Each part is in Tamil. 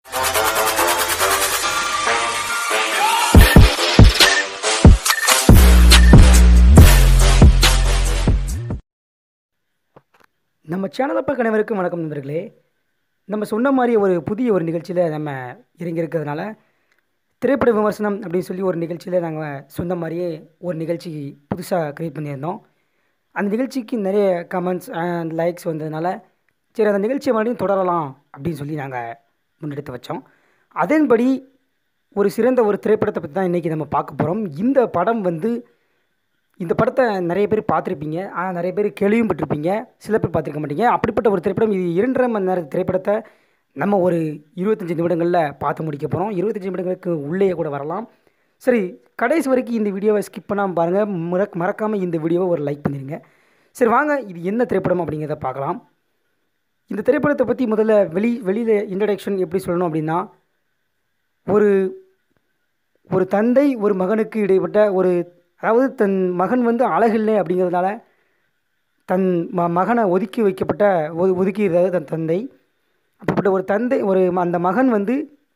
நம்ம சேனலை பார்க்க அனைவருக்கும் வணக்கம் நண்பர்களே நம்ம சொன்ன மாதிரி ஒரு புதிய ஒரு நிகழ்ச்சியில் நம்ம இறங்கி இருக்கிறதுனால திரைப்பட விமர்சனம் அப்படின்னு சொல்லி ஒரு நிகழ்ச்சியில் நாங்கள் சொன்ன மாதிரியே ஒரு நிகழ்ச்சி புதுசாக க்ரியேட் பண்ணியிருந்தோம் அந்த நிகழ்ச்சிக்கு நிறைய கமெண்ட்ஸ் அண்ட் லைக்ஸ் வந்ததுனால சரி அந்த நிகழ்ச்சியை மறுபடியும் தொடரலாம் அப்படின்னு சொல்லி நாங்கள் முன்னெடுத்து வச்சோம் அதன்படி ஒரு சிறந்த ஒரு திரைப்படத்தை பற்றி தான் இன்றைக்கி நம்ம பார்க்க போகிறோம் இந்த படம் வந்து இந்த படத்தை நிறைய பேர் பார்த்துருப்பீங்க ஆனால் நிறைய பேர் கேள்வியும் பட்டிருப்பீங்க சில பேர் பார்த்துருக்க மாட்டீங்க அப்படிப்பட்ட ஒரு திரைப்படம் இது இரண்டரை மணி நேர திரைப்படத்தை நம்ம ஒரு இருபத்தஞ்சி நிமிடங்களில் பார்த்து முடிக்க போகிறோம் இருபத்தஞ்சி நிமிடங்களுக்கு உள்ளே கூட வரலாம் சரி கடைசி வரைக்கும் இந்த வீடியோவை ஸ்கிப் பண்ணாமல் பாருங்கள் மறக் மறக்காமல் இந்த வீடியோவை ஒரு லைக் பண்ணிடுங்க சரி வாங்க இது என்ன திரைப்படம் அப்படிங்கிறத பார்க்கலாம் இந்த திரைப்படத்தை பற்றி முதல்ல வெளி வெளியில் இன்ட்ரடக்ஷன் எப்படி சொல்லணும் அப்படின்னா ஒரு ஒரு தந்தை ஒரு மகனுக்கு இடைப்பட்ட ஒரு அதாவது தன் மகன் வந்து அழகில்லை அப்படிங்கிறதுனால தன் ம மகனை ஒதுக்கி வைக்கப்பட்ட ஒ ஒதுக்கிடுறது தன் தந்தை அப்படிப்பட்ட ஒரு தந்தை ஒரு ம- அந்த மகன் வந்து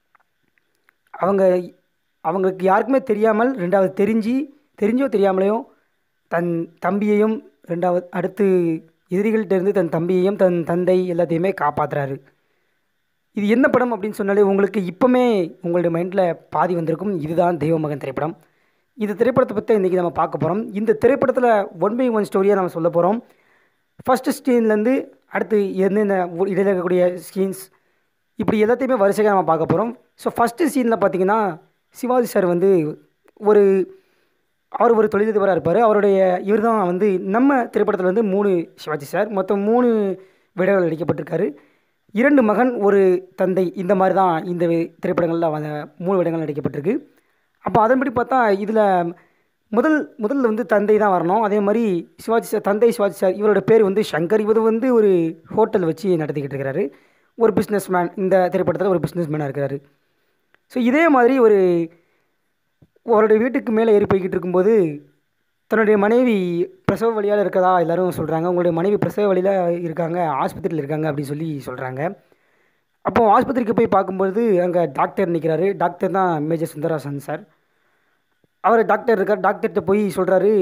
அவங்க அவங்களுக்கு யாருக்குமே தெரியாமல் ரெண்டாவது தெரிஞ்சு தெரிஞ்சோ தெரியாமலையோ தன் தம்பியையும் ரெண்டாவது அடுத்து எதிரிகள்கிட்ட இருந்து தன் தம்பியையும் தன் தந்தை எல்லாத்தையுமே காப்பாற்றுறாரு இது என்ன படம் அப்படின்னு சொன்னாலே உங்களுக்கு இப்போமே உங்களுடைய மைண்டில் பாதி வந்திருக்கும் இதுதான் தெய்வமகன் திரைப்படம் இந்த திரைப்படத்தை பற்றி இன்றைக்கி நம்ம பார்க்க போகிறோம் இந்த திரைப்படத்தில் ஒன் பை ஒன் ஸ்டோரியாக நம்ம சொல்ல போகிறோம் ஃபஸ்ட்டு ஸ்டீன்லேருந்து அடுத்து என்னென்ன உ- இடையில இருக்கக்கூடிய ஸ்கீன்ஸ் இப்படி எல்லாத்தையுமே வரிசையாக நம்ம பார்க்க போகிறோம் ஸோ ஃபஸ்ட்டு சீனில் பார்த்தீங்கன்னா சிவாஜி சார் வந்து ஒரு அவர் ஒரு தொழிலதிபராக இருப்பார் அவருடைய இவர் தான் வந்து நம்ம திரைப்படத்தில் வந்து மூணு சிவாஜி சார் மொத்தம் மூணு விடங்கள் நடிக்கப்பட்டிருக்காரு இரண்டு மகன் ஒரு தந்தை இந்த மாதிரி தான் இந்த திரைப்படங்களில் வந்த மூணு விடங்கள் நடிக்கப்பட்டிருக்கு அப்போ அதன்படி பார்த்தா இதில் முதல் முதல்ல வந்து தந்தை தான் வரணும் அதே மாதிரி சிவாஜி சார் தந்தை சிவாஜி சார் இவரோட பேர் வந்து சங்கர் இவர் வந்து ஒரு ஹோட்டல் வச்சு நடத்திக்கிட்டு இருக்கிறாரு ஒரு பிஸ்னஸ் மேன் இந்த திரைப்படத்தில் ஒரு பிஸ்னஸ் மேனாக இருக்கிறாரு ஸோ இதே மாதிரி ஒரு அவருடைய வீட்டுக்கு மேலே ஏறி போய்கிட்டு இருக்கும்போது தன்னுடைய மனைவி பிரசவ வழியால் இருக்கதா எல்லாரும் சொல்கிறாங்க உங்களுடைய மனைவி பிரசவ வழியில் இருக்காங்க ஆஸ்பத்திரியில் இருக்காங்க அப்படின்னு சொல்லி சொல்கிறாங்க அப்போ ஆஸ்பத்திரிக்கு போய் பார்க்கும்பொழுது அங்கே டாக்டர் நிற்கிறாரு டாக்டர் தான் மேஜர் சுந்தராசன் சார் அவர் டாக்டர் இருக்கார் டாக்டர்கிட்ட போய் சொல்கிறாரு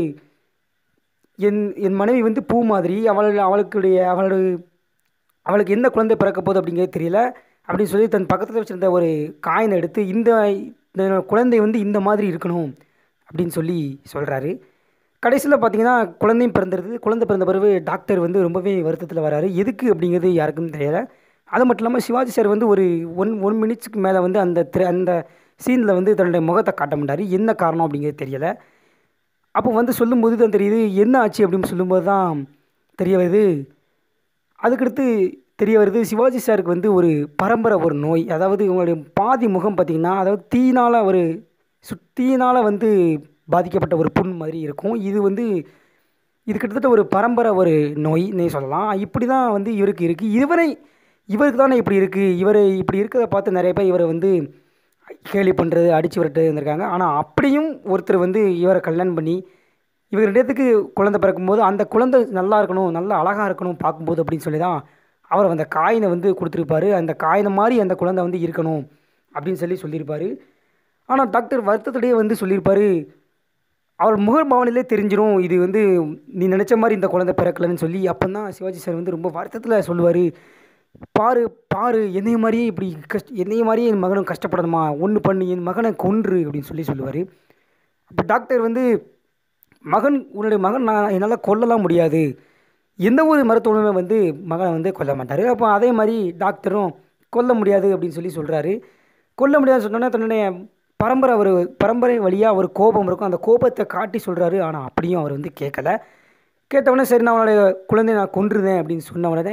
என் என் மனைவி வந்து பூ மாதிரி அவள் அவளுக்குடைய அவளோட அவளுக்கு என்ன குழந்தை பிறக்க போகுது அப்படிங்கிறது தெரியல அப்படின்னு சொல்லி தன் பக்கத்தில் வச்சிருந்த ஒரு காயினை எடுத்து இந்த இந்த குழந்தை வந்து இந்த மாதிரி இருக்கணும் அப்படின்னு சொல்லி சொல்கிறாரு கடைசியில் பார்த்தீங்கன்னா குழந்தையும் பிறந்துருது குழந்தை பிறந்த பிறகு டாக்டர் வந்து ரொம்பவே வருத்தத்தில் வராரு எதுக்கு அப்படிங்கிறது யாருக்கும் தெரியல அது மட்டும் இல்லாமல் சிவாஜி சார் வந்து ஒரு ஒன் ஒன் மினிட்ஸ்க்கு மேலே வந்து அந்த திரை அந்த சீனில் வந்து தன்னுடைய முகத்தை காட்ட மாட்டார் என்ன காரணம் அப்படிங்கிறது தெரியலை அப்போ வந்து சொல்லும்போது தான் தெரியுது என்ன ஆச்சு அப்படின்னு சொல்லும்போது தான் தெரிய வருது அதுக்கடுத்து தெரிய வருது சிவாஜி சாருக்கு வந்து ஒரு பரம்பரை ஒரு நோய் அதாவது உங்களுடைய பாதி முகம் பார்த்திங்கன்னா அதாவது தீயினால் ஒரு சுத்தீனால் வந்து பாதிக்கப்பட்ட ஒரு புண் மாதிரி இருக்கும் இது வந்து இது கிட்டத்தட்ட ஒரு பரம்பரை ஒரு நோய்னே சொல்லலாம் இப்படி தான் வந்து இவருக்கு இருக்குது இவரை இவருக்கு தானே இப்படி இருக்குது இவர் இப்படி இருக்கிறத பார்த்து நிறைய பேர் இவரை வந்து கேலி பண்ணுறது அடித்து விரட்டு இருந்திருக்காங்க ஆனால் அப்படியும் ஒருத்தர் வந்து இவரை கல்யாணம் பண்ணி இவர் ரெண்டு பேத்துக்கு குழந்தை பிறக்கும்போது அந்த குழந்தை நல்லா இருக்கணும் நல்லா அழகாக இருக்கணும் பார்க்கும்போது அப்படின்னு சொல்லி தான் அவர் அந்த காயினை வந்து கொடுத்துருப்பாரு அந்த காயினை மாதிரி அந்த குழந்தை வந்து இருக்கணும் அப்படின்னு சொல்லி சொல்லியிருப்பாரு ஆனால் டாக்டர் வருத்தத்திலேயே வந்து சொல்லியிருப்பாரு அவர் முகபாவனையிலே தெரிஞ்சிரும் இது வந்து நீ நினச்ச மாதிரி இந்த குழந்தை பிறக்கலன்னு சொல்லி அப்போ தான் சிவாஜி சார் வந்து ரொம்ப வருத்தத்தில் சொல்லுவார் பாரு பாரு என்னைய மாதிரியே இப்படி கஷ்ட என்னைய மாதிரியே என் மகனும் கஷ்டப்படணுமா ஒன்று பண்ணி என் மகனை கொன்று அப்படின்னு சொல்லி சொல்லுவார் அப்போ டாக்டர் வந்து மகன் உன்னுடைய மகன் நான் என்னால் கொல்லலாம் முடியாது எந்த ஒரு மருத்துவமே வந்து மகனை வந்து கொல்ல மாட்டார் அப்போ அதே மாதிரி டாக்டரும் கொல்ல முடியாது அப்படின்னு சொல்லி சொல்கிறாரு கொல்ல முடியாதுன்னு சொன்னோன்னே தன்னுடைய பரம்பரை ஒரு பரம்பரை வழியாக ஒரு கோபம் இருக்கும் அந்த கோபத்தை காட்டி சொல்கிறாரு ஆனால் அப்படியும் அவர் வந்து கேட்கல கேட்டவுடனே சரி நான் அவனுடைய குழந்தைய நான் கொன்றுதேன் அப்படின்னு சொன்ன உடனே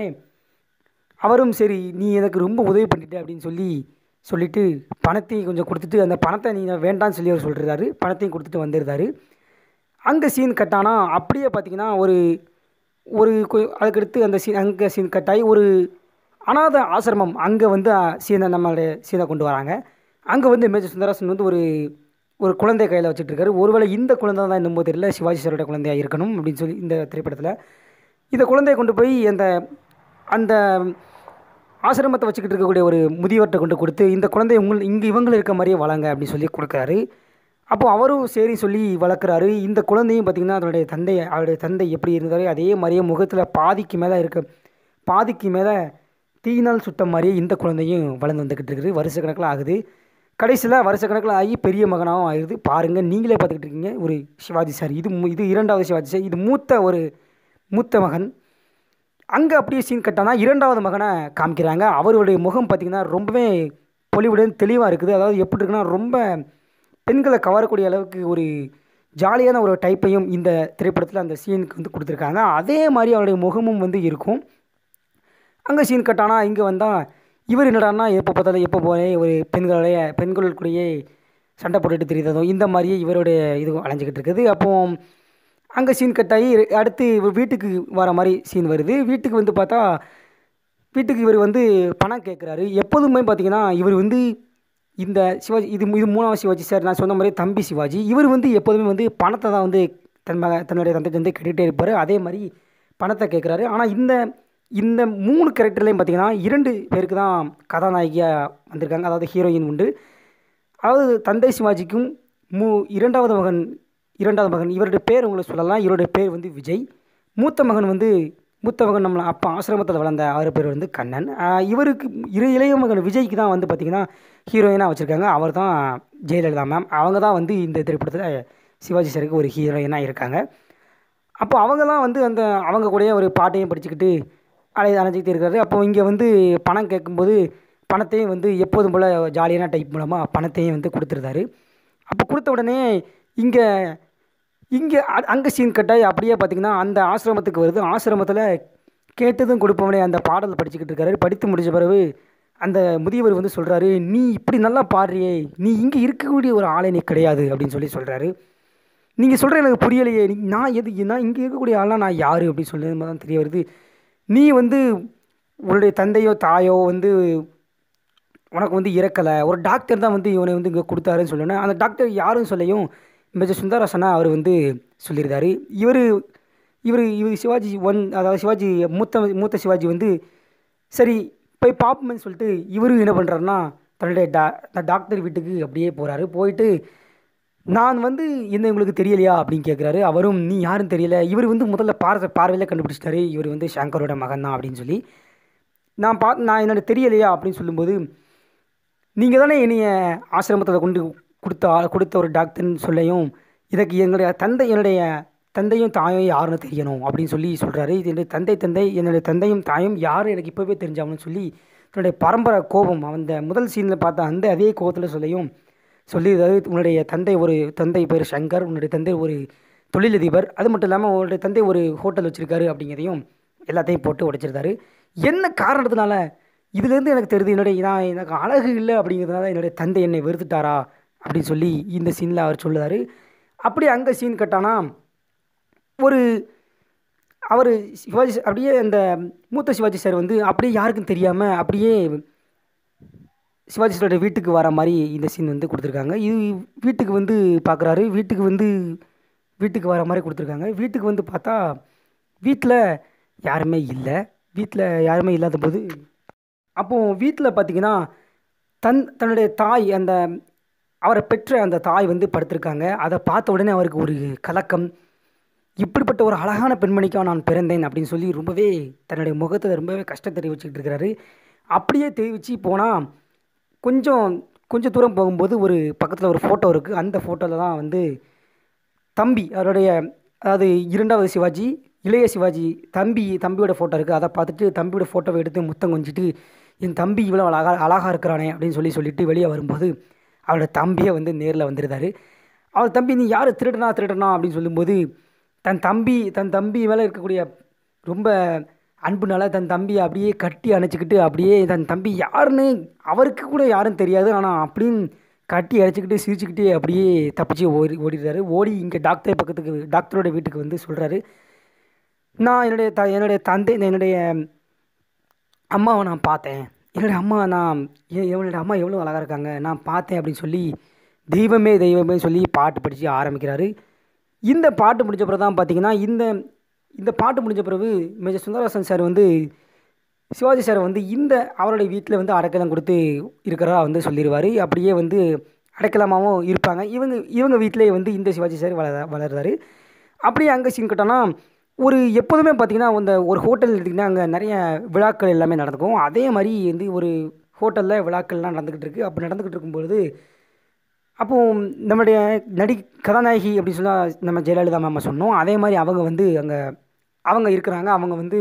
அவரும் சரி நீ எனக்கு ரொம்ப உதவி பண்ணிட்ட அப்படின்னு சொல்லி சொல்லிட்டு பணத்தையும் கொஞ்சம் கொடுத்துட்டு அந்த பணத்தை நீ வேண்டாம்னு சொல்லி அவர் சொல்கிறாரு பணத்தையும் கொடுத்துட்டு வந்துடுறாரு அங்கே சீன் கட்டானா அப்படியே பார்த்தீங்கன்னா ஒரு ஒரு கு- அதுக்கடுத்து அந்த சீன் அங்கே சீன் கட்டாயி ஒரு அனாதை ஆசிரமம் அங்கே வந்து சீனை நம்மளுடைய சீனை கொண்டு வராங்க அங்கே வந்து மேஜர் சுந்தராசன் வந்து ஒரு ஒரு குழந்தை கையில் வச்சுட்டு இருக்காரு ஒருவேளை இந்த குழந்தை தான் என்னமோ தெரியல சிவாஜி சாரோட குழந்தையாக இருக்கணும் அப்படின்னு சொல்லி இந்த திரைப்படத்தில் இந்த குழந்தையை கொண்டு போய் அந்த அந்த ஆசிரமத்தை வச்சுக்கிட்டு இருக்கக்கூடிய ஒரு முதியவர்கிட்ட கொண்டு கொடுத்து இந்த குழந்தை உங்கள் இங்கே இவங்களும் இருக்க மாதிரியே வளங்க அப்படின்னு சொல்லி கொடுக்குறாரு அப்போ அவரும் சரி சொல்லி வளர்க்குறாரு இந்த குழந்தையும் பார்த்திங்கன்னா அதனுடைய தந்தை அவருடைய தந்தை எப்படி இருந்தாரோ அதே மாதிரியே முகத்தில் பாதிக்கு மேலே இருக்க பாதிக்கு மேலே தீயினால் சுட்ட மாதிரியே இந்த குழந்தையும் வளர்ந்து வந்துக்கிட்டு இருக்குது வருஷ கணக்கில் ஆகுது கடைசியில் வருஷ கணக்கில் ஆகி பெரிய மகனாகவும் ஆகிடுது பாருங்கள் நீங்களே பார்த்துக்கிட்டு இருக்கீங்க ஒரு சிவாஜி சார் இது மு- இது இரண்டாவது சிவாஜி சார் இது மூத்த ஒரு மூத்த மகன் அங்கே அப்படியே சீன் கட்டானா இரண்டாவது மகனை காமிக்கிறாங்க அவருடைய முகம் பார்த்திங்கன்னா ரொம்பவே பொலிவுடன் தெளிவாக இருக்குது அதாவது எப்படி இருக்குன்னா ரொம்ப பெண்களை கவரக்கூடிய அளவுக்கு ஒரு ஜாலியான ஒரு டைப்பையும் இந்த திரைப்படத்தில் அந்த சீனுக்கு வந்து கொடுத்துருக்காங்க அதே மாதிரி அவருடைய முகமும் வந்து இருக்கும் அங்கே சீன் கட்டானா இங்கே வந்தால் இவர் என்னடான்னா எப்போ பார்த்தாலும் எப்போ போனே ஒரு பெண்களுடைய பெண்கள் கூடயே சண்டை போட்டுட்டு தெரியுறதும் இந்த மாதிரியே இவருடைய இது அலைஞ்சிக்கிட்டு இருக்குது அப்போ அங்கே சீன் கட்டாகி அடுத்து இவர் வீட்டுக்கு வர மாதிரி சீன் வருது வீட்டுக்கு வந்து பார்த்தா வீட்டுக்கு இவர் வந்து பணம் கேட்குறாரு எப்போதுமே பார்த்தீங்கன்னா இவர் வந்து இந்த சிவாஜி இது இது மூணாவது சிவாஜி சார் நான் சொன்ன மாதிரி தம்பி சிவாஜி இவர் வந்து எப்போதுமே வந்து பணத்தை தான் வந்து தன் மக தன்னுடைய தந்தை வந்து கட்டிகிட்டே இருப்பார் அதே மாதிரி பணத்தை கேட்குறாரு ஆனால் இந்த இந்த மூணு கேரக்டர்லேயும் பார்த்தீங்கன்னா இரண்டு பேருக்கு தான் கதாநாயகியாக வந்திருக்காங்க அதாவது ஹீரோயின் உண்டு அதாவது தந்தை சிவாஜிக்கும் மூ இரண்டாவது மகன் இரண்டாவது மகன் இவருடைய பேர் உங்களுக்கு சொல்லலாம் இவருடைய பேர் வந்து விஜய் மூத்த மகன் வந்து மூத்த மகன் நம்மளை அப்பா ஆசிரமத்தில் வளர்ந்த அவர் பேர் வந்து கண்ணன் ஆஹ் இவருக்கு இரு இளைய மகன் விஜய்க்கு தான் வந்து பார்த்திங்கன்னா ஹீரோயினாக வச்சுருக்காங்க அவர் தான் ஜெயலலிதா மேம் அவங்க தான் வந்து இந்த திரைப்படத்தில் சிவாஜி சாருக்கு ஒரு ஹீரோயினாக இருக்காங்க அப்போ அவங்க தான் வந்து அந்த அவங்க கூடயே ஒரு பாட்டையும் படிச்சுக்கிட்டு அலை அணைஞ்சிக்கிட்டு இருக்காரு அப்போ இங்கே வந்து பணம் கேட்கும்போது பணத்தையும் வந்து எப்போதும் போல் ஜாலியான டைப் மூலமாக பணத்தையும் வந்து கொடுத்துருந்தாரு அப்போ கொடுத்த உடனே இங்கே இங்கே அங்கே சீன் கட்டாய் அப்படியே பார்த்தீங்கன்னா அந்த ஆசிரமத்துக்கு வருது ஆசிரமத்தில் கேட்டதும் கொடுப்பவனே அந்த பாடல் படிச்சுக்கிட்டு இருக்காரு படித்து முடிச்ச பிறகு அந்த முதியவர் வந்து சொல்கிறாரு நீ இப்படி நல்லா பாடுறியே நீ இங்கே இருக்கக்கூடிய ஒரு ஆளே நீ கிடையாது அப்படின்னு சொல்லி சொல்கிறாரு நீங்கள் சொல்கிற எனக்கு புரியலையே நீ நான் எது நான் இங்கே இருக்கக்கூடிய ஆள்னா நான் யார் அப்படின்னு சொல்லி தான் தெரிய வருது நீ வந்து உன்னுடைய தந்தையோ தாயோ வந்து உனக்கு வந்து இறக்கலை ஒரு டாக்டர் தான் வந்து இவனை வந்து இங்கே கொடுத்தாருன்னு சொல்லணும் அந்த டாக்டர் யாரும் சொல்லையும் மேஜர் சுந்தரசனா அவர் வந்து சொல்லியிருந்தாரு இவர் இவர் இவர் சிவாஜி ஒன் அதாவது சிவாஜி மூத்த மூத்த சிவாஜி வந்து சரி போய் பார்ப்போம்னு சொல்லிட்டு இவரும் என்ன பண்ணுறாருன்னா தன்னுடைய டா அந்த டாக்டர் வீட்டுக்கு அப்படியே போகிறாரு போயிட்டு நான் வந்து என்ன உங்களுக்கு தெரியலையா அப்படின்னு கேட்குறாரு அவரும் நீ யாரும் தெரியல இவர் வந்து முதல்ல பார்வை பார்வையில் கண்டுபிடிச்சிட்டாரு இவர் வந்து சங்கரோட மகன் தான் அப்படின்னு சொல்லி நான் பா நான் என்னோட தெரியலையா அப்படின்னு சொல்லும்போது நீங்கள் தானே என்னைய ஆசிரமத்தில் கொண்டு கொடுத்த ஆ- கொடுத்த ஒரு டாக்டர்னு சொல்லையும் இதுக்கு எங்களுடைய தந்தை என்னுடைய தந்தையும் தாயும் யாருன்னு தெரியணும் அப்படின்னு சொல்லி சொல்கிறாரு இது என்னுடைய தந்தை தந்தை என்னுடைய தந்தையும் தாயும் யார் எனக்கு இப்போவே தெரிஞ்சாங்கன்னு சொல்லி தன்னுடைய பரம்பரை கோபம் அந்த முதல் சீனில் பார்த்த அந்த அதே கோபத்தில் சொல்லியும் சொல்லி அதாவது உன்னுடைய தந்தை ஒரு தந்தை பேர் சங்கர் உன்னுடைய தந்தை ஒரு தொழிலதிபர் அது மட்டும் இல்லாமல் உன்னுடைய தந்தை ஒரு ஹோட்டல் வச்சுருக்காரு அப்படிங்கிறதையும் எல்லாத்தையும் போட்டு உடைச்சிருந்தாரு என்ன காரணத்தினால இதுலேருந்து எனக்கு தெரியுது என்னுடைய நான் எனக்கு அழகு இல்லை அப்படிங்கிறதுனால என்னுடைய தந்தை என்னை வெறுத்துட்டாரா அப்படின்னு சொல்லி இந்த சீனில் அவர் சொல்லுறாரு அப்படி அங்கே சீன் கட்டானா ஒரு அவர் சிவாஜி சார் அப்படியே அந்த மூத்த சிவாஜி சார் வந்து அப்படியே யாருக்கும் தெரியாமல் அப்படியே சிவாஜி சாரோட வீட்டுக்கு வர மாதிரி இந்த சீன் வந்து கொடுத்துருக்காங்க இது வீட்டுக்கு வந்து பார்க்குறாரு வீட்டுக்கு வந்து வீட்டுக்கு வர மாதிரி கொடுத்துருக்காங்க வீட்டுக்கு வந்து பார்த்தா வீட்டில் யாருமே இல்லை வீட்டில் யாருமே இல்லாத போது அப்போது வீட்டில் பார்த்தீங்கன்னா தன் தன்னுடைய தாய் அந்த அவரை பெற்ற அந்த தாய் வந்து படுத்திருக்காங்க அதை பார்த்த உடனே அவருக்கு ஒரு கலக்கம் இப்படிப்பட்ட ஒரு அழகான பெண்மணிக்காக நான் பிறந்தேன் அப்படின்னு சொல்லி ரொம்பவே தன்னுடைய முகத்தில் ரொம்பவே கஷ்டம் தெரிவிச்சுக்கிட்டு இருக்கிறாரு அப்படியே தெரிவித்து போனால் கொஞ்சம் கொஞ்சம் தூரம் போகும்போது ஒரு பக்கத்தில் ஒரு ஃபோட்டோ இருக்குது அந்த ஃபோட்டோவில் தான் வந்து தம்பி அவருடைய அதாவது இரண்டாவது சிவாஜி இளைய சிவாஜி தம்பி தம்பியோட ஃபோட்டோ இருக்குது அதை பார்த்துட்டு தம்பியோட ஃபோட்டோவை எடுத்து முத்தம் கொஞ்சிட்டு என் தம்பி இவ்வளோ அழகா அழகாக இருக்கிறானே அப்படின்னு சொல்லி சொல்லிட்டு வெளியே வரும்போது அவரோட தம்பியை வந்து நேரில் வந்துருந்தாரு அவர் தம்பி நீ யார் திருடனா திருடனா அப்படின்னு சொல்லும்போது தன் தம்பி தன் தம்பி மேலே இருக்கக்கூடிய ரொம்ப அன்புனால தன் தம்பியை அப்படியே கட்டி அணைச்சிக்கிட்டு அப்படியே தன் தம்பி யாருன்னு அவருக்கு கூட யாரும் தெரியாது ஆனால் அப்படின்னு கட்டி அணைச்சிக்கிட்டு சிரிச்சுக்கிட்டே அப்படியே தப்பிச்சு ஓடி ஓடிடுறாரு ஓடி இங்கே டாக்டர் பக்கத்துக்கு டாக்டரோட வீட்டுக்கு வந்து சொல்கிறாரு நான் என்னுடைய த என்னுடைய தந்தை என்னுடைய அம்மாவை நான் பார்த்தேன் என்னுடைய அம்மா நான் எ- என்னுடைய அம்மா எவ்வளோ அழகாக இருக்காங்க நான் பார்த்தேன் அப்படின்னு சொல்லி தெய்வமே தெய்வமே சொல்லி பாட்டு படித்து ஆரம்பிக்கிறாரு இந்த பாட்டு முடிஞ்ச பிறகு தான் பார்த்தீங்கன்னா இந்த இந்த பாட்டு முடிஞ்ச பிறகு மேஜர் சுந்தரராசன் சார் வந்து சிவாஜி சார் வந்து இந்த அவருடைய வீட்டில் வந்து அடைக்கலம் கொடுத்து இருக்கிறதா வந்து சொல்லிடுவார் அப்படியே வந்து அடைக்கலமாகவும் இருப்பாங்க இவங்க இவங்க வீட்டிலே வந்து இந்த சிவாஜி சார் வளர வளர்றாரு அப்படியே அங்கே சீன் கட்டோன்னா ஒரு எப்போதுமே பார்த்திங்கன்னா இந்த ஒரு ஹோட்டல் எடுத்திங்கன்னா அங்கே நிறைய விழாக்கள் எல்லாமே நடக்கும் அதே மாதிரி வந்து ஒரு ஹோட்டலில் விழாக்கள்லாம் நடந்துக்கிட்டு இருக்குது அப்போ நடந்துக்கிட்டு இருக்கும்பொழுது அப்போது நம்மளுடைய நடி கதாநாயகி அப்படின்னு சொன்னால் நம்ம ஜெயலலிதா மேம் சொன்னோம் அதே மாதிரி அவங்க வந்து அங்கே அவங்க இருக்கிறாங்க அவங்க வந்து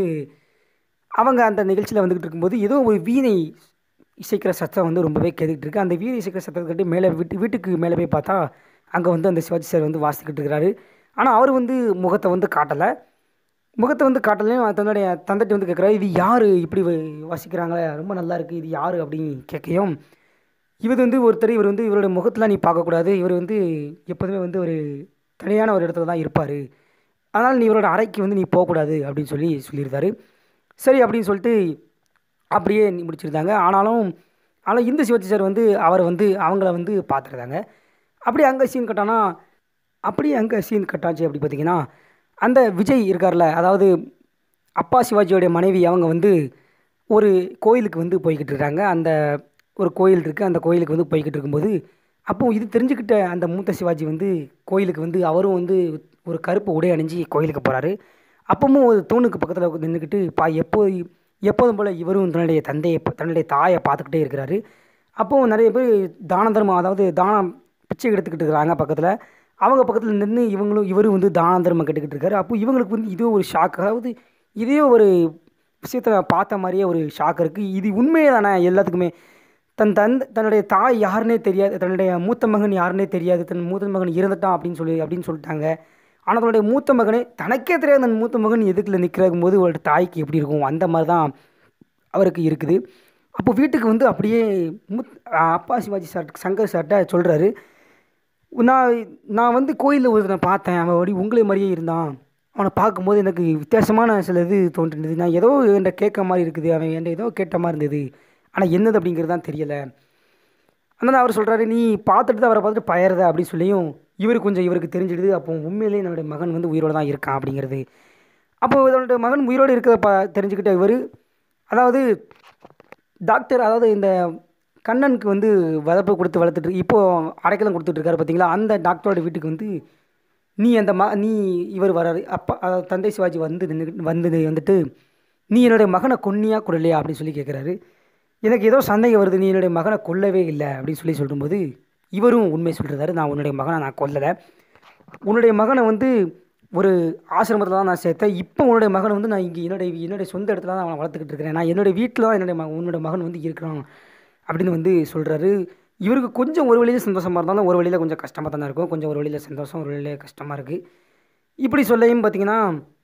அவங்க அந்த நிகழ்ச்சியில் வந்துக்கிட்டு இருக்கும்போது ஏதோ ஒரு வீணை இசைக்கிற சத்தம் வந்து ரொம்பவே கேட்டுக்கிட்டு இருக்கு அந்த வீணை இசைக்கிற சத்தத்தை கட்டி மேலே வீட்டு வீட்டுக்கு மேலே போய் பார்த்தா அங்கே வந்து அந்த சிவாஜி சார் வந்து வாசிக்கிட்டு இருக்கிறாரு ஆனால் அவர் வந்து முகத்தை வந்து காட்டலை முகத்தை வந்து காட்டலையும் தன்னுடைய தந்தைட்டு வந்து கேட்குறாரு இது யார் இப்படி வ- வாசிக்கிறாங்களே ரொம்ப நல்லா இருக்குது இது யார் அப்படின்னு கேட்கையும் இவர் வந்து ஒருத்தர் இவர் வந்து இவருடைய முகத்தில் நீ பார்க்கக்கூடாது இவர் வந்து எப்போதுமே வந்து ஒரு தனியான ஒரு இடத்துல தான் இருப்பார் அதனால் நீ இவரோட அறைக்கு வந்து நீ போகக்கூடாது அப்படின்னு சொல்லி சொல்லியிருந்தாரு சரி அப்படின்னு சொல்லிட்டு அப்படியே நீ முடிச்சிருந்தாங்க ஆனாலும் ஆனால் இந்த சிவாஜி சார் வந்து அவரை வந்து அவங்கள வந்து பார்த்துருந்தாங்க அப்படியே அங்கே சீன் கட்டானா அப்படியே அங்கே சீன் கட்டாச்சு அப்படி பார்த்தீங்கன்னா அந்த விஜய் இருக்கார்ல அதாவது அப்பா சிவாஜியோடைய மனைவி அவங்க வந்து ஒரு கோயிலுக்கு வந்து போய்கிட்டு இருக்காங்க அந்த ஒரு கோயில் இருக்குது அந்த கோயிலுக்கு வந்து போய்கிட்டு இருக்கும்போது அப்போ இது தெரிஞ்சுக்கிட்ட அந்த மூத்த சிவாஜி வந்து கோயிலுக்கு வந்து அவரும் வந்து ஒரு கருப்பு உடை அணிஞ்சு கோயிலுக்கு போகிறாரு அப்பவும் ஒரு தூணுக்கு பக்கத்தில் நின்றுக்கிட்டு பா எப்போ எப்போதும் போல் இவரும் தன்னுடைய தந்தையை பா- தன்னுடைய தாயை பார்த்துக்கிட்டே இருக்கிறாரு அப்போது நிறைய பேர் தான தர்மம் அதாவது தானம் பிச்சை எடுத்துக்கிட்டு இருக்கிறாங்க பக்கத்தில் அவங்க பக்கத்தில் நின்று இவங்களும் இவரும் வந்து தான தர்மம் கேட்டுக்கிட்டு இருக்காரு அப்போ இவங்களுக்கு வந்து இதே ஒரு ஷாக் அதாவது இதே ஒரு விஷயத்தை பார்த்த மாதிரியே ஒரு ஷாக் இருக்குது இது உண்மையே தானே எல்லாத்துக்குமே தன் தன் தன்னுடைய தாய் யாருன்னே தெரியாது தன்னுடைய மூத்த மகன் யாருன்னே தெரியாது தன் மூத்த மகன் இறந்துட்டான் அப்படின்னு சொல்லி அப்படின்னு சொல்லிட்டாங்க ஆனால் தன்னுடைய மூத்த மகனே தனக்கே தெரியாத தன் மூத்த மகன் எதுக்குள்ள நிற்கிறக்கும் போது அவரோட தாய்க்கு எப்படி இருக்கும் அந்த மாதிரி தான் அவருக்கு இருக்குது அப்போ வீட்டுக்கு வந்து அப்படியே முத் அப்பா சிவாஜி சார் சங்கர் சார்கிட்ட சொல்கிறாரு நான் நான் வந்து கோயிலில் ஒருத்தனை பார்த்தேன் அவன் அப்படி உங்களை மாதிரியே இருந்தான் அவனை பார்க்கும்போது எனக்கு வித்தியாசமான சில இது தோன்றினது நான் ஏதோ என்கிட்ட கேட்க மாதிரி இருக்குது அவன் என்கிட்ட ஏதோ கேட்ட மாதிரி இருந்தது ஆனால் என்னது அப்படிங்கிறது தான் தெரியலை அதனால் அவர் சொல்கிறாரு நீ பார்த்துட்டு தான் அவரை பார்த்துட்டு பயறத அப்படின்னு சொல்லியும் இவர் கொஞ்சம் இவருக்கு தெரிஞ்சிடுது அப்போ உண்மையிலேயே என்னுடைய மகன் வந்து உயிரோடு தான் இருக்கான் அப்படிங்கிறது அப்போ இதனுடைய மகன் உயிரோடு இருக்கிறத பா தெரிஞ்சுக்கிட்ட இவர் அதாவது டாக்டர் அதாவது இந்த கண்ணனுக்கு வந்து வளர்ப்பு கொடுத்து வளர்த்துட்டு இப்போது அடைக்கலம் கொடுத்துட்டு இருக்காரு பார்த்தீங்களா அந்த டாக்டரோட வீட்டுக்கு வந்து நீ அந்த ம நீ இவர் வராரு அப்பா அதாவது தந்தை சிவாஜி வந்து நின்று வந்து வந்துட்டு நீ என்னுடைய மகனை கொன்னியா கொள்ளலையா அப்படின்னு சொல்லி கேட்குறாரு எனக்கு ஏதோ சந்தேகம் வருது நீ என்னுடைய மகனை கொல்லவே இல்லை அப்படின்னு சொல்லி சொல்லும்போது இவரும் உண்மை சொல்கிறாரு நான் உன்னுடைய மகனை நான் கொல்லலை உன்னுடைய மகனை வந்து ஒரு ஆசிரமத்தில் தான் நான் சேர்த்தேன் இப்போ உன்னுடைய மகனை வந்து நான் இங்கே என்னுடைய என்னுடைய சொந்த இடத்துல தான் அவனை வளர்த்துக்கிட்டு இருக்கிறேன் நான் என்னுடைய வீட்டில் தான் என்னுடைய மகன் உன்னுடைய மகன் வந்து இருக்கிறான் அப்படின்னு வந்து சொல்கிறாரு இவருக்கு கொஞ்சம் ஒரு வழியில் சந்தோஷமாக இருந்தாலும் ஒரு வழியில் கொஞ்சம் கஷ்டமாக தானே இருக்கும் கொஞ்சம் ஒரு வழியில் சந்தோஷம் ஒரு வழியில் கஷ்டமாக இருக்குது இப்படி சொல்லையும் பார்த்தீங்கன்னா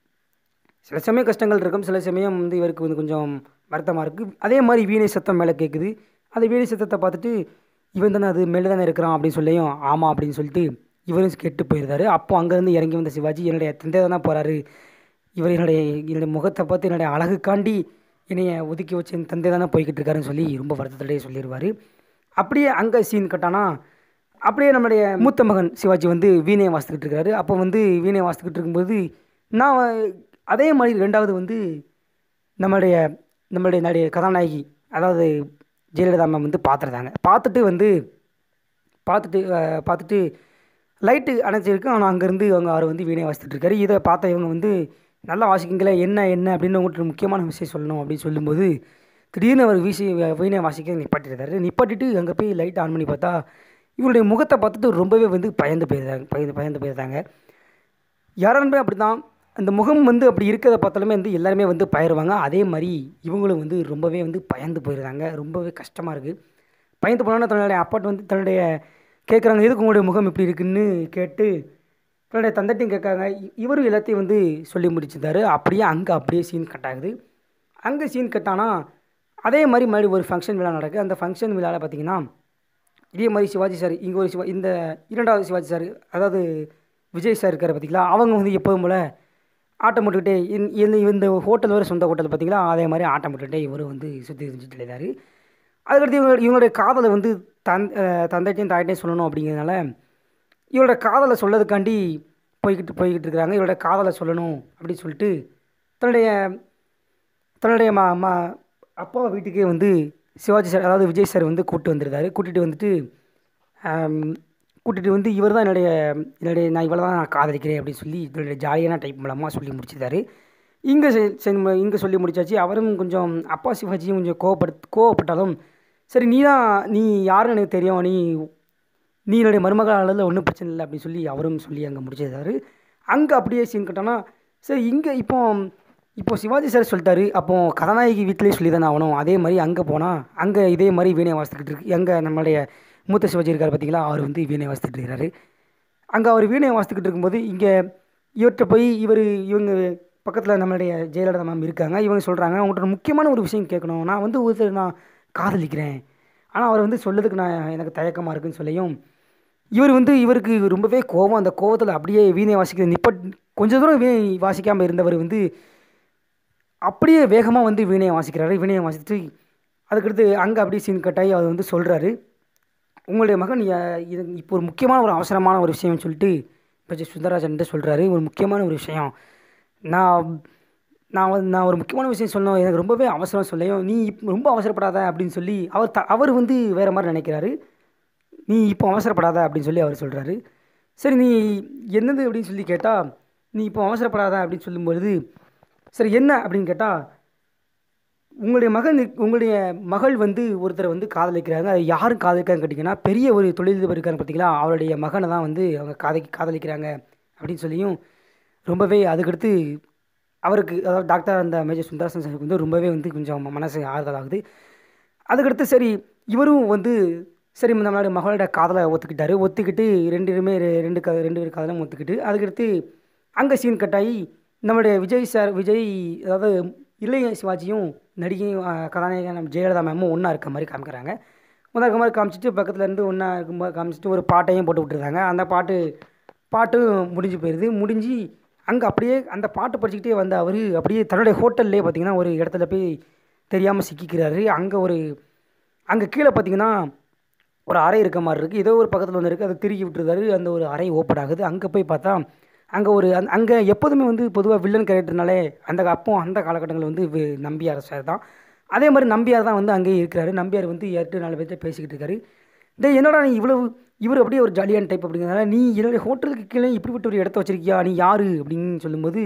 சில சமயம் கஷ்டங்கள் இருக்கும் சில சமயம் வந்து இவருக்கு வந்து கொஞ்சம் வருத்தமாக இருக்குது அதே மாதிரி வீணை சத்தம் மேலே கேட்குது அந்த வீணை சத்தத்தை பார்த்துட்டு இவன் தானே அது மேலே தானே இருக்கிறான் அப்படின்னு சொல்லியும் ஆமாம் அப்படின்னு சொல்லிட்டு இவரும் கெட்டு போயிருந்தாரு அப்போ அங்கேருந்து இறங்கி வந்த சிவாஜி என்னுடைய தந்தை தானே போகிறாரு இவர் என்னுடைய என்னுடைய முகத்தை பார்த்து என்னுடைய அழகுக்காண்டி என்னைய ஒதுக்கி வச்சு என் தந்தை தானே போய்கிட்டு இருக்காருன்னு சொல்லி ரொம்ப வருத்தத்தோடய சொல்லிடுவார் அப்படியே அங்கே சீன் கட்டானா அப்படியே நம்மளுடைய மூத்த மகன் சிவாஜி வந்து வீணையை வாசித்துக்கிட்டு இருக்காரு அப்போ வந்து வீணையை வாசித்துக்கிட்டு இருக்கும்போது நான் அதே மாதிரி ரெண்டாவது வந்து நம்மளுடைய நம்மளுடைய நடிகை கதாநாயகி அதாவது ஜெயலலிதா மேம் வந்து பார்த்துருந்தாங்க பார்த்துட்டு வந்து பார்த்துட்டு அஹ், பார்த்துட்டு லைட்டு அணைச்சிருக்கு ஆனால் அங்கேருந்து அவங்க அவர் வந்து வீணை வாசித்துட்டு இருக்காரு இதை பார்த்த இவங்க வந்து நல்லா வாசிக்கிங்களே என்ன என்ன அப்படின்னு உங்கள்கிட்ட முக்கியமான விஷயம் சொல்லணும் அப்படின்னு சொல்லும்போது திடீர்னு அவர் வீசி வீணை வாசிக்க நிப்பாட்டிருந்தாரு நிப்பாட்டிட்டு அங்கே போய் லைட் ஆன் பண்ணி பார்த்தா இவருடைய முகத்தை பார்த்துட்டு ரொம்பவே வந்து பயந்து போயிருந்தாங்க பயந்து பயந்து போயிருந்தாங்க யாருமே அப்படி தான் அந்த முகம் வந்து அப்படி இருக்கிறத பார்த்தாலுமே வந்து எல்லாருமே வந்து பயிருவாங்க அதே மாதிரி இவங்களும் வந்து ரொம்பவே வந்து பயந்து போயிருந்தாங்க ரொம்பவே கஷ்டமாக இருக்குது பயந்து போனோன்னா தன்னுடைய அப்பாட்டு வந்து தன்னுடைய கேட்குறாங்க எதுக்கு உங்களுடைய முகம் இப்படி இருக்குன்னு கேட்டு தன்னுடைய தந்தைட்டையும் கேட்காங்க இ- இவரும் எல்லாத்தையும் வந்து சொல்லி முடிச்சிருந்தாரு அப்படியே அங்கே அப்படியே சீன் கட் ஆகுது அங்கே சீன் கட்டானா அதே மாதிரி மறுபடியும் ஒரு ஃபங்க்ஷன் விழா நடக்குது அந்த ஃபங்க்ஷன் விழாவில் பார்த்தீங்கன்னா இதே மாதிரி சிவாஜி சார் இங்கே ஒரு சிவா இந்த இரண்டாவது சிவாஜி சார் அதாவது விஜய் சார் இருக்கார் பார்த்தீங்களா அவங்க வந்து எப்போதும் போல் ஆட்டம் போட்டுக்கிட்டே இந்த- இந்த இந்த ஹோட்டல் வேறு சொந்த ஹோட்டல் பார்த்தீங்களா அதே மாதிரி ஆட்டம் போட்டுக்கிட்டே இவரும் வந்து சுற்றி செஞ்சுட்டு இருந்தார் அதுக்கடுத்து இவங்க இவங்களுடைய காதலை வந்து தன் அஹ் தந்தைட்டையும் தாயிட்டையும் சொல்லணும் அப்படிங்கிறதுனால இவரோட காதலை சொல்லதுக்காண்டி போய்கிட்டு போய்கிட்டு இருக்கிறாங்க இவரோட காதலை சொல்லணும் அப்படின்னு சொல்லிட்டு தன்னுடைய தன்னுடைய மா மா அப்பா வீட்டுக்கே வந்து சிவாஜி சார் அதாவது விஜய் சார் வந்து கூப்பிட்டு வந்திருந்தாரு கூட்டிகிட்டு வந்துட்டு கூட்டிகிட்டு வந்து இவர் தான் என்னுடைய என்னுடைய நான் இவ்வளோ தான் நான் காதலிக்கிறேன் அப்படின்னு சொல்லி இதனுடைய ஜாலியான டைப் மூலமாக சொல்லி முடிச்சிருந்தாரு இங்கே இங்கே சொல்லி முடிச்சாச்சு அவரும் கொஞ்சம் அப்பா சிவாஜியும் கொஞ்சம் கோவப்படு கோவப்பட்டாலும் சரி நீ தான் நீ யாருன்னு எனக்கு தெரியும் நீ நீ என்னுடைய மருமகாலில் ஒன்றும் பிரச்சனை இல்லை அப்படின்னு சொல்லி அவரும் சொல்லி அங்கே முடிச்சிருந்தாரு அங்கே அப்படியே சீன் கட்டோன்னா சரி இங்கே இப்போ இப்போ சிவாஜி சார் சொல்லிட்டாரு அப்போ கதாநாயகி வீட்டிலேயே சொல்லி தானே ஆகணும் அதே மாதிரி அங்கே போனால் அங்கே இதே மாதிரி வீணை வாசித்துக்கிட்டு இருக்கு எங்கே நம்மளுடைய மூத்த சிவாஜி இருக்கார் பார்த்தீங்களா அவர் வந்து வீணை வாசித்துட்டு இருக்கிறாரு அங்கே அவர் வீணை வாசித்துக்கிட்டு இருக்கும்போது இங்கே இவர்கிட்ட போய் இவர் இவங்க பக்கத்தில் நம்மளுடைய ஜெயலலிதா மேம் இருக்காங்க இவங்க சொல்கிறாங்க அவங்கள்ட்ட முக்கியமான ஒரு விஷயம் கேட்கணும் நான் வந்து ஒருத்தர் நான் காதலிக்கிறேன் ஆனால் அவர் வந்து சொல்லதுக்கு நான் எனக்கு தயக்கமாக இருக்குன்னு சொல்லியும் இவர் வந்து இவருக்கு ரொம்பவே கோபம் அந்த கோபத்தில் அப்படியே வீணை வாசிக்கிற நிப்ப கொஞ்ச தூரம் வீணை வாசிக்காமல் இருந்தவர் வந்து அப்படியே வேகமாக வந்து வீணையை வாசிக்கிறாரு வீணையை வாசித்து அதுக்கடுத்து அங்கே அப்படியே சீன் கட்டாயி அவர் வந்து சொல்கிறாரு உங்களுடைய மகன் இது இப்போ ஒரு முக்கியமான ஒரு அவசரமான ஒரு விஷயம்னு சொல்லிட்டு இப்போ சுந்தரராஜன் சொல்கிறாரு ஒரு முக்கியமான ஒரு விஷயம் நான் நான் வந்து நான் ஒரு முக்கியமான விஷயம் சொன்னோம் எனக்கு ரொம்பவே அவசரம் சொல்லையும் நீ ரொம்ப அவசரப்படாத அப்படின்னு சொல்லி அவர் த அவர் வந்து வேறு மாதிரி நினைக்கிறாரு நீ இப்போ அவசரப்படாத அப்படின்னு சொல்லி அவர் சொல்கிறாரு சரி நீ என்னது அப்படின்னு சொல்லி கேட்டால் நீ இப்போ அவசரப்படாத அப்படின்னு சொல்லும்பொழுது சரி என்ன அப்படின்னு கேட்டால் உங்களுடைய மகன் உங்களுடைய மகள் வந்து ஒருத்தரை வந்து காதலிக்கிறாங்க அது யாரும் காதலிக்கிறான்னு கேட்டிங்கன்னா பெரிய ஒரு தொழிலதிபர் இருக்காங்க பார்த்தீங்களா அவருடைய மகனை தான் வந்து அவங்க காதை காதலிக்கிறாங்க அப்படின்னு சொல்லியும் ரொம்பவே அதுக்கடுத்து அவருக்கு அதாவது டாக்டர் அந்த மேஜர் சுந்தரசன் சாருக்கு வந்து ரொம்பவே வந்து கொஞ்சம் மனசு ஆறுதல் ஆகுது அதுக்கடுத்து சரி இவரும் வந்து சரி நம்மளோட மகளோட காதலை ஒத்துக்கிட்டாரு ஒத்துக்கிட்டு ரெண்டு பேருமே ரெண்டு க ரெண்டு பேர் காதலும் ஒத்துக்கிட்டு அதுக்கடுத்து அங்கே சீன் கட்டாயி நம்மளுடைய விஜய் சார் விஜய் அதாவது இளைய சிவாஜியும் நடிகையும் கதாநாயகன் நம்ம ஜெயலலிதா மேமும் ஒன்றா இருக்க மாதிரி காமிக்கிறாங்க ஒன்றா இருக்க மாதிரி காமிச்சிட்டு பக்கத்தில் இருந்து ஒன்றா இருக்கும்போது காமிச்சிட்டு ஒரு பாட்டையும் போட்டு விட்டுருந்தாங்க அந்த பாட்டு பாட்டும் முடிஞ்சு போயிடுது முடிஞ்சு அங்கே அப்படியே அந்த பாட்டு படிச்சுக்கிட்டே வந்த அவர் அப்படியே தன்னுடைய ஹோட்டல்லே பார்த்திங்கன்னா ஒரு இடத்துல போய் தெரியாமல் சிக்கிக்கிறாரு அங்கே ஒரு அங்கே கீழே பார்த்திங்கன்னா ஒரு அறை இருக்க மாதிரி இருக்குது ஏதோ ஒரு பக்கத்தில் வந்து இருக்குது அதை திருக்கி விட்டுருந்தாரு அந்த ஒரு அறை ஓப்பன் ஆகுது அங்கே போய் பார்த்தா அங்கே ஒரு அந் அங்கே எப்போதுமே வந்து பொதுவாக வில்லன் கேரக்டர்னாலே அந்த அப்போ அந்த காலகட்டங்களில் வந்து நம்பியார் சார் தான் அதே மாதிரி நம்பியார் தான் வந்து அங்கேயே இருக்கிறாரு நம்பியார் வந்து எட்டு நாலு பேர்த்த பேசிக்கிட்டு இருக்காரு டே என்னடா நீ இவ்வளவு இவர் அப்படியே ஒரு ஜாலியான டைப் அப்படிங்கிறதுனால நீ என்னுடைய ஹோட்டலுக்கு கீழே இப்படிப்பட்ட ஒரு இடத்த வச்சிருக்கியா நீ யார் அப்படின்னு சொல்லும்போது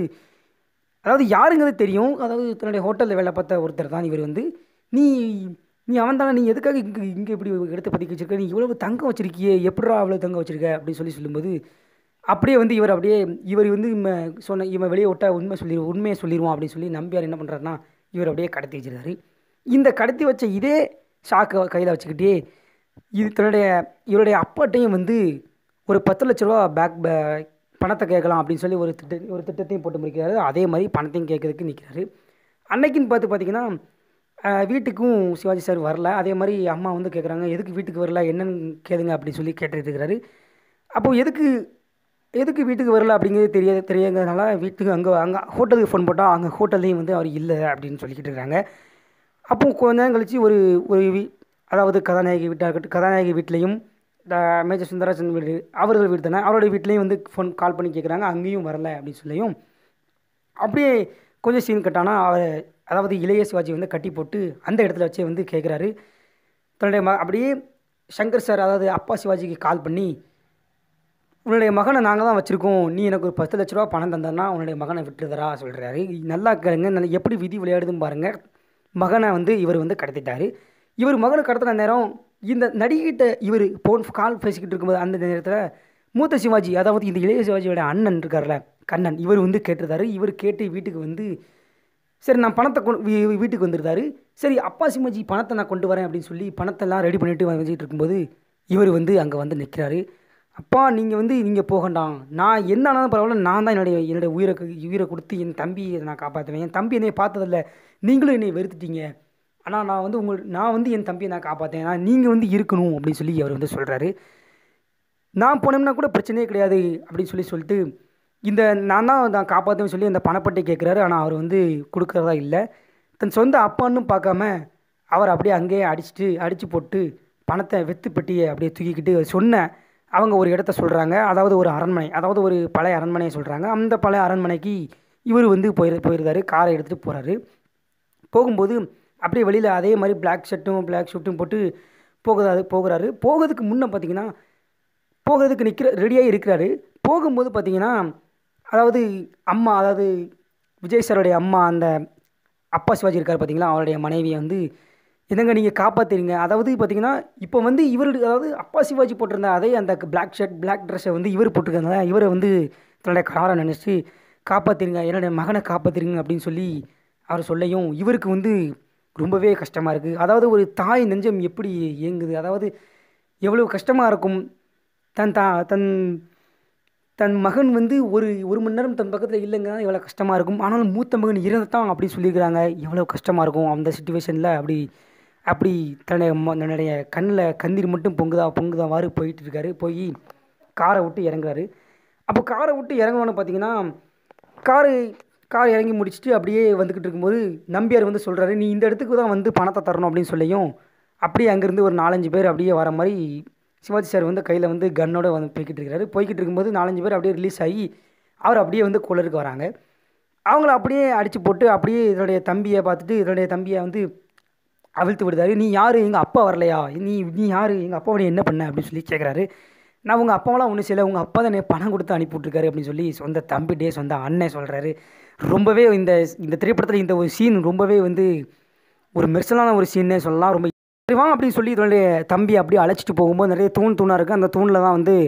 அதாவது யாருங்கிறது தெரியும் அதாவது தன்னுடைய ஹோட்டலில் வேலை பார்த்த ஒருத்தர் தான் இவர் வந்து நீ நீ அவன் தானே நீ எதுக்காக இங்கே இங்கே இப்படி இடத்த பற்றி வச்சிருக்க நீ இவ்வளவு தங்கம் வச்சிருக்கியே எப்படா அவ்வளோ தங்கம் வச்சிருக்க அப்படின்னு சொல்லி சொல்லும்போது அப்படியே வந்து இவர் அப்படியே இவர் வந்து சொன்ன இவன் வெளியே விட்டா உண்மை சொல்லி உண்மையை சொல்லிடுவான் அப்படின்னு சொல்லி நம்பியார் என்ன பண்ணுறாருன்னா இவர் அப்படியே கடத்தி வச்சிருக்காரு இந்த கடத்தி வச்ச இதே ஷாக்கை கையில் வச்சுக்கிட்டே இது தன்னுடைய இவருடைய அப்பாட்டையும் வந்து ஒரு பத்து லட்ச ரூபா பேக் பணத்தை கேட்கலாம் அப்படின்னு சொல்லி ஒரு திட்ட ஒரு திட்டத்தையும் போட்டு முடிக்கிறாரு அதே மாதிரி பணத்தையும் கேட்கறதுக்கு நிற்கிறாரு அன்னைக்குன்னு பார்த்து பார்த்தீங்கன்னா வீட்டுக்கும் சிவாஜி சார் வரல அதே மாதிரி அம்மா வந்து கேட்குறாங்க எதுக்கு வீட்டுக்கு வரல என்னன்னு கேளுங்க அப்படின்னு சொல்லி கேட்டுட்டு இருக்கிறாரு அப்போது எதுக்கு எதுக்கு வீட்டுக்கு வரல அப்படிங்கிறது தெரிய தெரியாததுனால வீட்டுக்கு அங்கே அங்கே ஹோட்டலுக்கு ஃபோன் போட்டால் அங்கே ஹோட்டல்லையும் வந்து அவர் இல்லை அப்படின்னு சொல்லிக்கிட்டு இருக்காங்க அப்போ கொஞ்ச நேரம் கழித்து ஒரு ஒரு வீ அதாவது கதாநாயகி வீட்டாக இருக்கட்டும் கதாநாயகி வீட்லேயும் மேஜர் சுந்தரராஜன் வீடு அவர்கள் வீடு தானே அவருடைய வீட்லேயும் வந்து ஃபோன் கால் பண்ணி கேட்குறாங்க அங்கேயும் வரல அப்படின்னு சொல்லியும் அப்படியே கொஞ்சம் சீன் கட்டானா அவர் அதாவது இளைய சிவாஜி வந்து கட்டி போட்டு அந்த இடத்துல வச்சே வந்து கேட்குறாரு தன்னுடைய ம அப்படியே சங்கர் சார் அதாவது அப்பா சிவாஜிக்கு கால் பண்ணி உன்னுடைய மகனை நாங்கள் தான் வச்சுருக்கோம் நீ எனக்கு ஒரு பத்து லட்ச ரூபா பணம் தந்தனா உன்னுடைய மகனை விட்டுறதா சொல்கிறாரு நல்லா கேளுங்க நல்ல எப்படி விதி விளையாடுதுன்னு பாருங்கள் மகனை வந்து இவர் வந்து கடத்திட்டார் இவர் மகனை கடத்தின நேரம் இந்த நடிகிட்ட இவர் ஃபோன் கால் பேசிக்கிட்டு இருக்கும்போது அந்த நேரத்தில் மூத்த சிவாஜி அதாவது இந்த இளைய சிவாஜியோட அண்ணன் இருக்கார்ல கண்ணன் இவர் வந்து கேட்டிருந்தாரு இவர் கேட்டு வீட்டுக்கு வந்து சரி நான் பணத்தை கொண்டு வீ- வீட்டுக்கு வந்துருந்தாரு சரி அப்பா சிவாஜி பணத்தை நான் கொண்டு வரேன் அப்படின்னு சொல்லி பணத்தெல்லாம் ரெடி பண்ணிட்டு வச்சுட்டு இருக்கும்போது இவர் வந்து அங்கே வந்து நிற்கிறாரு அப்பா நீங்கள் வந்து நீங்கள் போகண்டாம் நான் என்ன ஆனாலும் பரவாயில்ல நான் தான் என்னுடைய என்னுடைய உயிரை கு- உயிரை கொடுத்து என் தம்பியை நான் காப்பாற்றுவேன் என் தம்பி என்னை பார்த்ததில்ல நீங்களும் என்னை வெறுத்துட்டீங்க ஆனால் நான் வந்து உங்கள் நான் வந்து என் தம்பியை நான் காப்பாற்றேன் நான் நீங்கள் வந்து இருக்கணும் அப்படின்னு சொல்லி அவர் வந்து சொல்கிறாரு நான் போனோம்னா கூட பிரச்சனையே கிடையாது அப்படின்னு சொல்லி சொல்லிட்டு இந்த நான் தான் நான் காப்பாற்றுவேன்னு சொல்லி அந்த பணப்பட்டை கேட்குறாரு ஆனால் அவர் வந்து கொடுக்குறதா இல்லை தன் சொந்த அப்பான்னு பார்க்காம அவர் அப்படியே அங்கேயே அடிச்சிட்டு அடித்து போட்டு பணத்தை வெத்து பெட்டியை அப்படியே தூக்கிக்கிட்டு சொன்ன அவங்க ஒரு இடத்த சொல்கிறாங்க அதாவது ஒரு அரண்மனை அதாவது ஒரு பழைய அரண்மனையை சொல்கிறாங்க அந்த பழைய அரண்மனைக்கு இவர் வந்து போயிரு போயிருந்தாரு காரை எடுத்துகிட்டு போகிறாரு போகும்போது அப்படியே வெளியில் அதே மாதிரி பிளாக் ஷர்ட்டும் பிளாக் ஷூட்டும் போட்டு போகிறாரு போகிறாரு போகிறதுக்கு முன்னே பார்த்தீங்கன்னா போகிறதுக்கு நிற்கிற ரெடியாகி இருக்கிறாரு போகும்போது பார்த்தீங்கன்னா அதாவது அம்மா அதாவது விஜய் சாருடைய அம்மா அந்த அப்பா சிவாஜி இருக்கார் பார்த்தீங்களா அவருடைய மனைவியை வந்து என்னங்க நீங்கள் காப்பாற்றுறீங்க அதாவது பார்த்தீங்கன்னா இப்போ வந்து இவருடைய அதாவது அப்பா சிவாஜி போட்டிருந்த அதே அந்த பிளாக் ஷர்ட் பிளாக் ட்ரெஸ்ஸை வந்து இவர் போட்டிருக்காங்க இவரை வந்து தன்னுடைய கணவரை நினச்சி காப்பாற்றிருங்க என்னுடைய மகனை காப்பாற்றிருங்க அப்படின்னு சொல்லி அவர் சொல்லையும் இவருக்கு வந்து ரொம்பவே கஷ்டமாக இருக்குது அதாவது ஒரு தாய் நெஞ்சம் எப்படி இயங்குது அதாவது எவ்வளோ கஷ்டமாக இருக்கும் தன் தா தன் தன் மகன் வந்து ஒரு ஒரு மணி நேரம் தன் பக்கத்தில் இல்லைங்க எவ்வளோ கஷ்டமாக இருக்கும் ஆனாலும் மூத்த மகன் இறந்துட்டான் அப்படின்னு சொல்லியிருக்கிறாங்க எவ்வளோ கஷ்டமாக இருக்கும் அந்த சுச்சுவேஷனில் அப்படி அப்படி தன்னுடைய ம- தன்னுடைய கண்ணில் கண்ணீர் மட்டும் பொங்குதா பொங்குதாவாறு போயிட்டு இருக்காரு போய் காரை விட்டு இறங்குறாரு அப்போ காரை விட்டு இறங்கணும்னு பார்த்தீங்கன்னா காரு கார் இறங்கி முடிச்சுட்டு அப்படியே வந்துக்கிட்டு இருக்கும்போது நம்பியார் வந்து சொல்கிறாரு நீ இந்த இடத்துக்கு தான் வந்து பணத்தை தரணும் அப்படின்னு சொல்லியும் அப்படியே அங்கேருந்து ஒரு நாலஞ்சு பேர் அப்படியே வர மாதிரி சிவாஜி சார் வந்து கையில் வந்து கன்னோட வந்து போய்கிட்டு இருக்கிறாரு போய்கிட்டு இருக்கும்போது நாலஞ்சு பேர் அப்படியே ரிலீஸ் ஆகி அவர் அப்படியே வந்து குளருக்கு வராங்க அவங்கள அப்படியே அடித்து போட்டு அப்படியே இதனுடைய தம்பியை பார்த்துட்டு இதனுடைய தம்பியை வந்து அவிழ்த்து விடுதாரு நீ யார் எங்கள் அப்பா வரலையா நீ நீ யார் எங்கள் அப்பாவை நீ என்ன பண்ண அப்படின்னு சொல்லி கேட்குறாரு நான் உங்கள் அப்பாவெல்லாம் ஒன்றும் செய்யலை உங்கள் அப்பா தான் பணம் கொடுத்து அனுப்பி விட்ருக்காரு அப்படின்னு சொல்லி சொந்த தம்பிட்டே சொந்த அண்ணன் சொல்கிறாரு ரொம்பவே இந்த இந்த திரைப்படத்தில் இந்த ஒரு சீன் ரொம்பவே வந்து ஒரு மெர்சலான ஒரு சீன்னே சொல்லலாம் ரொம்ப சரி வா அப்படின்னு சொல்லி இதனுடைய தம்பி அப்படியே அழைச்சிட்டு போகும்போது நிறைய தூண் தூணாக இருக்குது அந்த தூணில் தான் வந்து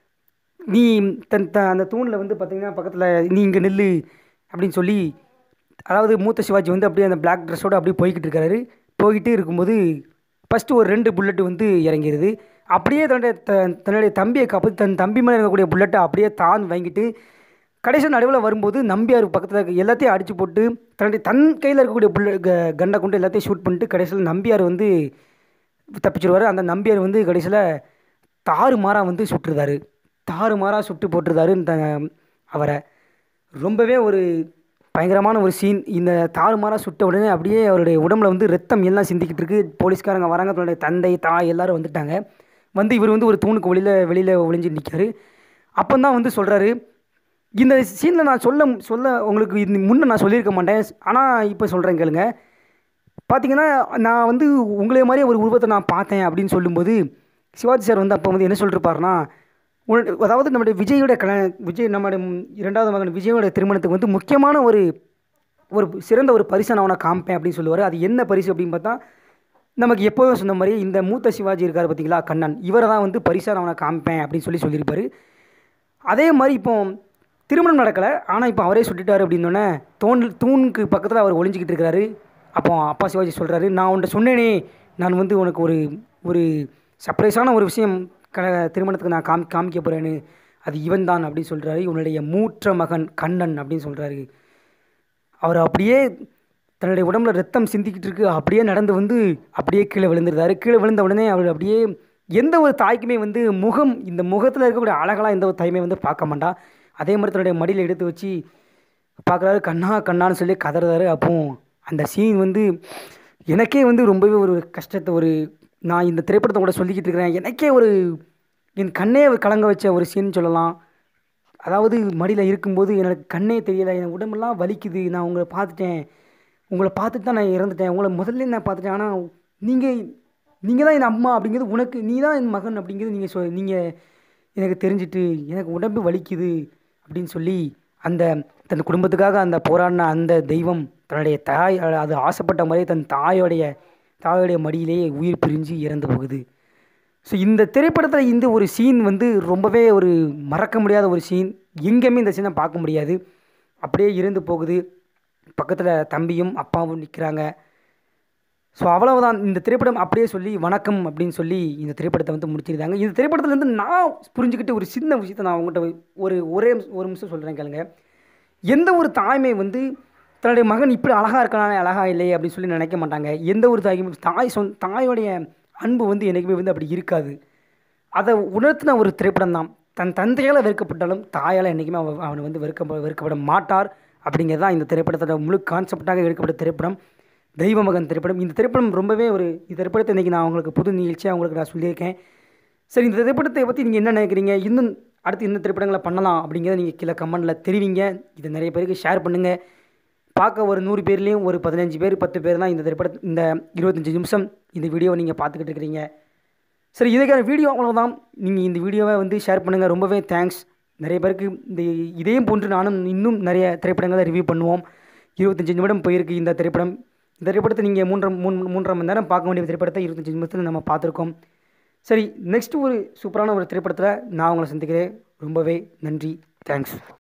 நீ தன் த அந்த தூணில் வந்து பார்த்தீங்கன்னா பக்கத்தில் நீ இங்கே நில்லு அப்படின்னு சொல்லி அதாவது மூத்த சிவாஜி வந்து அப்படியே அந்த பிளாக் ட்ரெஸ்ஸோடு அப்படியே போய்கிட்டு இருக்காரு போய்கிட்டு இருக்கும்போது ஃபஸ்ட்டு ஒரு ரெண்டு புல்லட்டு வந்து இறங்கிடுது அப்படியே தன்னுடைய த தன்னுடைய தம்பியை காப்பாற்றி தன் தம்பி மேலே இருக்கக்கூடிய புல்லட்டை அப்படியே தான் வாங்கிட்டு கடைசி நடுவில் வரும்போது நம்பியார் பக்கத்தில் இருக்க எல்லாத்தையும் அடித்து போட்டு தன்னுடைய தன் கையில் இருக்கக்கூடிய புல்ல க கண்டை கொண்டு எல்லாத்தையும் ஷூட் பண்ணிட்டு கடைசியில் நம்பியார் வந்து தப்பிச்சிருவார் அந்த நம்பியார் வந்து கடைசியில் தாறு மாறாக வந்து சுட்டுருந்தாரு தாறு மாறாக சுட்டு போட்டிருந்தாரு இந்த அவரை ரொம்பவே ஒரு பயங்கரமான ஒரு சீன் இந்த தாறுமாறாக சுட்ட உடனே அப்படியே அவருடைய உடம்புல வந்து ரத்தம் எல்லாம் சிந்திக்கிட்டு இருக்கு போலீஸ்காரங்க வராங்க தன்னுடைய தந்தை தாய் எல்லாரும் வந்துட்டாங்க வந்து இவர் வந்து ஒரு தூணுக்கு வெளியில் வெளியில் ஒளிஞ்சு நிற்காரு அப்போ தான் வந்து சொல்கிறாரு இந்த சீனில் நான் சொல்ல சொல்ல உங்களுக்கு இது முன்னே நான் சொல்லியிருக்க மாட்டேன் ஆனால் இப்போ சொல்கிறேன் கேளுங்க பார்த்தீங்கன்னா நான் வந்து உங்களே மாதிரியே ஒரு உருவத்தை நான் பார்த்தேன் அப்படின்னு சொல்லும்போது சிவாஜி சார் வந்து அப்போ வந்து என்ன சொல்லிருப்பாருன்னா உன்- அதாவது நம்முடைய விஜயோட கல விஜய் நம்முடைய ம், இரண்டாவது மகன் விஜயோட திருமணத்துக்கு வந்து முக்கியமான ஒரு ஒரு சிறந்த ஒரு பரிசை நான் உனக்கு காமிப்பேன் அப்படின்னு சொல்லுவார் அது என்ன பரிசு அப்படின்னு பார்த்தா நமக்கு எப்போதும் சொன்ன மாதிரி இந்த மூத்த சிவாஜி இருக்கார் பார்த்தீங்களா கண்ணன் இவரை தான் வந்து பரிசா நான் உனக்கு காமிப்பேன் அப்படின்னு சொல்லி சொல்லியிருப்பாரு அதே மாதிரி இப்போ திருமணம் நடக்கலை ஆனால் இப்போ அவரே சொல்லிட்டாரு அப்படின்னோடனே தூண் தூணுக்கு பக்கத்தில் அவர் ஒளிஞ்சிக்கிட்டு இருக்கிறாரு அப்போ அப்பா சிவாஜி சொல்கிறாரு நான் உன்ட்ட சொன்னேனே நான் வந்து உனக்கு ஒரு ஒரு சர்ப்ரைஸான ஒரு விஷயம் க திருமணத்துக்கு நான் காமி காமிக்க போகிறேன்னு அது இவன் தான் அப்படின்னு சொல்கிறாரு இவனுடைய மூற்ற மகன் கண்ணன் அப்படின்னு சொல்கிறாரு அவர் அப்படியே தன்னுடைய உடம்புல ரத்தம் சிந்திக்கிட்டு இருக்கு அப்படியே நடந்து வந்து அப்படியே கீழே விழுந்துருந்தாரு கீழே விழுந்த உடனே அவர் அப்படியே எந்த ஒரு தாய்க்குமே வந்து முகம் இந்த முகத்தில் இருக்கக்கூடிய அழகெல்லாம் எந்த ஒரு தாயுமே வந்து பார்க்க மாட்டா அதே மாதிரி தன்னுடைய மடியில் எடுத்து வச்சு பார்க்குறாரு கண்ணா கண்ணான்னு சொல்லி கதறாரு அப்போ அந்த சீன் வந்து எனக்கே வந்து ரொம்பவே ஒரு கஷ்டத்தை ஒரு நான் இந்த திரைப்படத்தை கூட சொல்லிக்கிட்டு இருக்கிறேன் எனக்கே ஒரு என் கண்ணே கலங்க வச்ச ஒரு சீன் சொல்லலாம் அதாவது மடியில் இருக்கும்போது எனக்கு கண்ணே தெரியலை என் உடம்பெல்லாம் வலிக்குது நான் உங்களை பார்த்துட்டேன் உங்களை பார்த்துட்டு தான் நான் இறந்துட்டேன் உங்களை முதல்ல நான் பார்த்துட்டேன் ஆனால் நீங்கள் நீங்கள் தான் என் அம்மா அப்படிங்கிறது உனக்கு நீ தான் என் மகன் அப்படிங்கிறது நீங்கள் சொ நீங்கள் எனக்கு தெரிஞ்சிட்டு எனக்கு உடம்பு வலிக்குது அப்படின்னு சொல்லி அந்த தன் குடும்பத்துக்காக அந்த போராடின அந்த தெய்வம் தன்னுடைய தாய் அது ஆசைப்பட்ட மாதிரியே தன் தாயோடைய தாயோடைய மடியிலேயே உயிர் பிரிஞ்சு இறந்து போகுது ஸோ இந்த திரைப்படத்தில் இந்த ஒரு சீன் வந்து ரொம்பவே ஒரு மறக்க முடியாத ஒரு சீன் எங்கேயுமே இந்த சீனை பார்க்க முடியாது அப்படியே இருந்து போகுது பக்கத்தில் தம்பியும் அப்பாவும் நிற்கிறாங்க ஸோ அவ்வளவுதான் இந்த திரைப்படம் அப்படியே சொல்லி வணக்கம் அப்படின்னு சொல்லி இந்த திரைப்படத்தை வந்து முடிச்சிருந்தாங்க இந்த திரைப்படத்துலேருந்து நான் புரிஞ்சுக்கிட்ட ஒரு சின்ன விஷயத்தை நான் உங்கள்கிட்ட ஒரு ஒரே ஒரு நிமிஷம் சொல்கிறேன் கேளுங்க எந்த ஒரு தாய்மை வந்து தன்னுடைய மகன் இப்படி அழகாக இருக்கானே அழகா இல்லையே அப்படின்னு சொல்லி நினைக்க மாட்டாங்க எந்த ஒரு தாய்க்கும் தாய் சொன் தாயோடைய அன்பு வந்து என்றைக்குமே வந்து அப்படி இருக்காது அதை உணர்த்தின ஒரு திரைப்படம் தான் தன் தந்தையால் வெறுக்கப்பட்டாலும் தாயால் என்றைக்குமே அவன் அவனை வந்து வெறுக்க வெறுக்கப்பட மாட்டார் அப்படிங்கிறது தான் இந்த திரைப்படத்தோட முழு கான்செப்டாக எடுக்கப்பட்ட திரைப்படம் தெய்வ மகன் திரைப்படம் இந்த திரைப்படம் ரொம்பவே ஒரு இந்த திரைப்படத்தை இன்றைக்கி நான் உங்களுக்கு புது நிகழ்ச்சியாக உங்களுக்கு நான் சொல்லியிருக்கேன் சரி இந்த திரைப்படத்தை பற்றி நீங்கள் என்ன நினைக்கிறீங்க இன்னும் அடுத்து இந்த திரைப்படங்களை பண்ணலாம் அப்படிங்கிறத நீங்கள் கீழே கமெண்டில் தெரிவிங்க இதை நிறைய பேருக்கு ஷேர் பண்ணுங்கள் பார்க்க ஒரு நூறு பேர்லேயும் ஒரு பதினஞ்சு பேர் பத்து பேர் தான் இந்த திரைப்பட இந்த இருபத்தஞ்சி நிமிஷம் இந்த வீடியோவை நீங்கள் பார்த்துக்கிட்டு இருக்கிறீங்க சரி இதுக்கான வீடியோ அவ்வளோதான் நீங்கள் இந்த வீடியோவை வந்து ஷேர் பண்ணுங்கள் ரொம்பவே தேங்க்ஸ் நிறைய பேருக்கு இந்த இதையும் போன்று நானும் இன்னும் நிறைய திரைப்படங்களை ரிவ்யூ பண்ணுவோம் இருபத்தஞ்சி நிமிடம் போயிருக்கு இந்த திரைப்படம் இந்த திரைப்படத்தை நீங்கள் மூன்றரை மூணு மூன்றரை மணி நேரம் பார்க்க வேண்டிய திரைப்படத்தை இருபத்தஞ்சி நிமிஷத்தில் நம்ம பார்த்துருக்கோம் சரி நெக்ஸ்ட் ஒரு சூப்பரான ஒரு திரைப்படத்தில் நான் உங்களை சந்திக்கிறேன் ரொம்பவே நன்றி தேங்க்ஸ்